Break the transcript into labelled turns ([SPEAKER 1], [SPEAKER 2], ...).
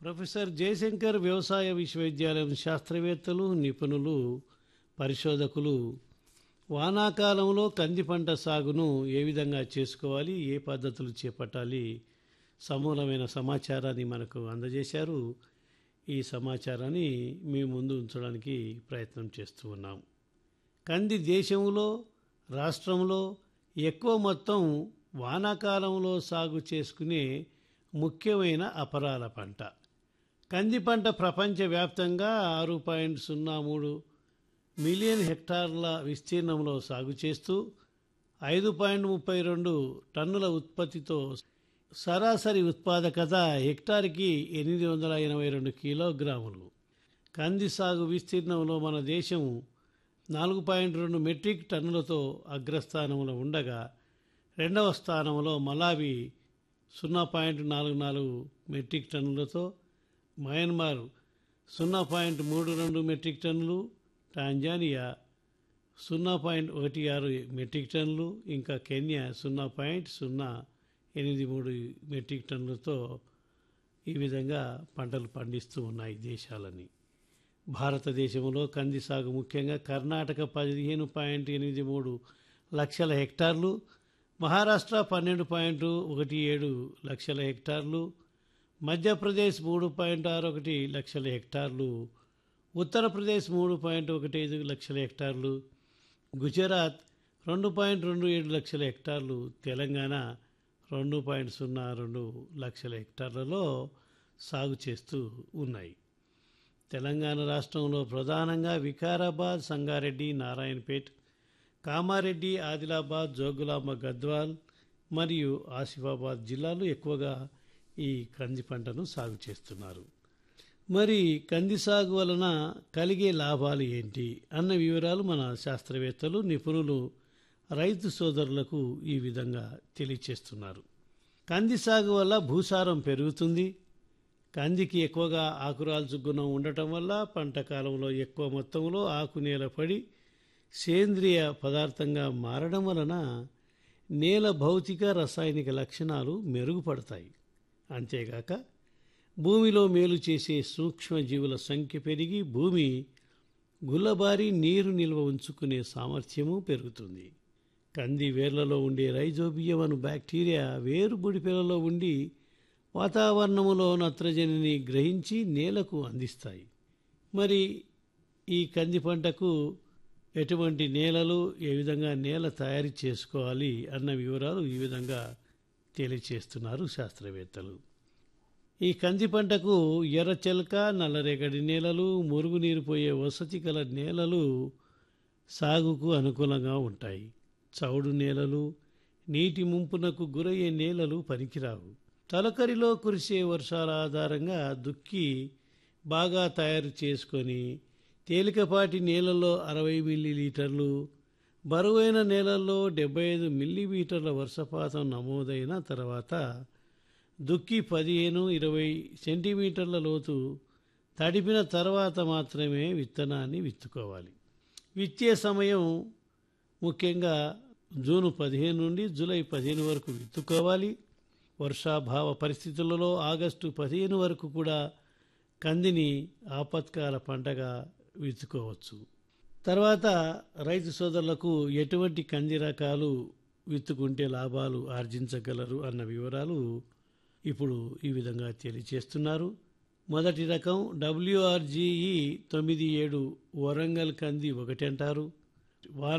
[SPEAKER 1] professor Jayashankar వ్యవసాయ విశ్వవిద్యాలయం శాస్త్రవేత్తలు నిపుణులు పరిశోధకులు వానాకాలంలో కంది పంట సాగును ఏ విధంగా చేసుకోవాలి ఏ పద్ధతులు చేపట్టాలి సమూలమైన సమాచారాన్ని మనకు అందజేశారు ఈ సమాచారాన్ని మీ ముందు ఉంచడానికి ప్రయత్నం చేస్తూ ఉన్నాం కంది దేశంలో రాష్ట్రంలో ఎక్కువ మొత్తం వానాకాలంలో సాగు చేసుకునే ముఖ్యమైన అపరాల పంట కంది పంట ప్రపంచవ్యాప్తంగా ఆరు పాయింట్ సున్నా మూడు మిలియన్ హెక్టార్ల విస్తీర్ణంలో సాగు చేస్తూ ఐదు పాయింట్ ముప్పై రెండు టన్నుల ఉత్పత్తితో సరాసరి ఉత్పాదకత హెక్టార్కి ఎనిమిది వందల ఎనభై రెండు కిలోగ్రాములు కంది సాగు విస్తీర్ణంలో మన దేశం నాలుగు పాయింట్ రెండు మెట్రిక్ టన్నులతో అగ్రస్థానంలో ఉండగా రెండవ స్థానంలో మలావి సున్నా పాయింట్ నాలుగు నాలుగు మెట్రిక్ టన్నులతో మయన్మార్ సున్నా పాయింట్ మూడు రెండు మెట్రిక్ టన్నులు టాంజానియా సున్నా పాయింట్ ఒకటి ఆరు మెట్రిక్ టన్నులు ఇంకా కెన్యా సున్నా పాయింట్ సున్నా ఎనిమిది మూడు మెట్రిక్ టన్నులతో ఈ విధంగా పంటలు పండిస్తూ ఉన్నాయి దేశాలని భారతదేశంలో కంది సాగు ముఖ్యంగా కర్ణాటక పదిహేను పాయింట్ ఎనిమిది మూడు లక్షల హెక్టార్లు మహారాష్ట్ర పన్నెండు పాయింట్ ఒకటి ఏడు లక్షల హెక్టార్లు మధ్యప్రదేశ్ మూడు పాయింట్ ఆరు ఒకటి లక్షల హెక్టార్లు ఉత్తరప్రదేశ్ మూడు పాయింట్ ఒకటి ఐదు లక్షల హెక్టార్లు గుజరాత్ రెండు పాయింట్ రెండు ఏడు లక్షల హెక్టార్లు తెలంగాణ రెండు పాయింట్ సున్నా రెండు లక్షల హెక్టార్లలో సాగు చేస్తూ ఉన్నాయి తెలంగాణ రాష్ట్రంలో ప్రధానంగా వికారాబాద్ సంగారెడ్డి నారాయణపేట్ కామారెడ్డి ఆదిలాబాద్ జోగులాంబ గద్వాల్ మరియు ఆసిఫాబాద్ జిల్లాలు ఎక్కువగా ఈ కంది పంటను సాగు చేస్తున్నారు మరి కంది సాగు వలన కలిగే లాభాలు ఏంటి అన్న వివరాలు మన శాస్త్రవేత్తలు నిపుణులు రైతు సోదరులకు ఈ విధంగా తెలియచేస్తున్నారు కంది సాగు వల్ల భూసారం పెరుగుతుంది కందికి ఎక్కువగా ఆకురాల్చు గుణం ఉండటం వల్ల పంట కాలంలో ఎక్కువ మొత్తంలో ఆకు నేల పడి సేంద్రియ పదార్థంగా మారడం వలన నేల భౌతిక రసాయనిక లక్షణాలు మెరుగుపడతాయి అంతేగాక భూమిలో మేలు చేసే సూక్ష్మజీవుల సంఖ్య పెరిగి భూమి గుల్లబారి నీరు నిల్వ ఉంచుకునే సామర్థ్యము పెరుగుతుంది కంది వేర్లలో ఉండే రైజోబియం అను బ్యాక్టీరియా వేరు బుడిపెలలో ఉండి వాతావరణములో నత్రజనిని గ్రహించి నేలకు అందిస్తాయి మరి ఈ కంది పంటకు ఎటువంటి నేలలు ఏ విధంగా నేల తయారు చేసుకోవాలి అన్న వివరాలు ఈ విధంగా తెలియచేస్తున్నారు శాస్త్రవేత్తలు ఈ కంది పంటకు ఎర్రచెలక నల్లరేగడి నేలలు మురుగునీరు పోయే వసతి గల నేలలు సాగుకు అనుకూలంగా ఉంటాయి చౌడు నేలలు నీటి ముంపునకు గురయ్యే నేలలు పనికిరావు తలకరిలో కురిసే వర్షాల ఆధారంగా దుక్కి బాగా తయారు చేసుకొని తేలికపాటి నేలల్లో అరవై మిల్లీలీటర్లు బరువైన నేలల్లో డెబ్బై ఐదు మిల్లీమీటర్ల వర్షపాతం నమోదైన తర్వాత దుక్కి పదిహేను ఇరవై సెంటీమీటర్ల లోతు తడిపిన తర్వాత మాత్రమే విత్తనాన్ని విత్తుకోవాలి విత్తే సమయం ముఖ్యంగా జూన్ పదిహేను నుండి జూలై పదిహేను వరకు విత్తుకోవాలి వర్షాభావ పరిస్థితులలో ఆగస్టు పదిహేను వరకు కూడా కందిని ఆపత్కాల పంటగా విత్తుకోవచ్చు తర్వాత రైతు సోదరులకు ఎటువంటి కంది రకాలు విత్తుకుంటే లాభాలు ఆర్జించగలరు అన్న వివరాలు ఇప్పుడు ఈ విధంగా తెలియచేస్తున్నారు మొదటి రకం డబ్ల్యూఆర్జీఈ తొమ్మిది ఏడు వరంగల్ కంది ఒకటి అంటారు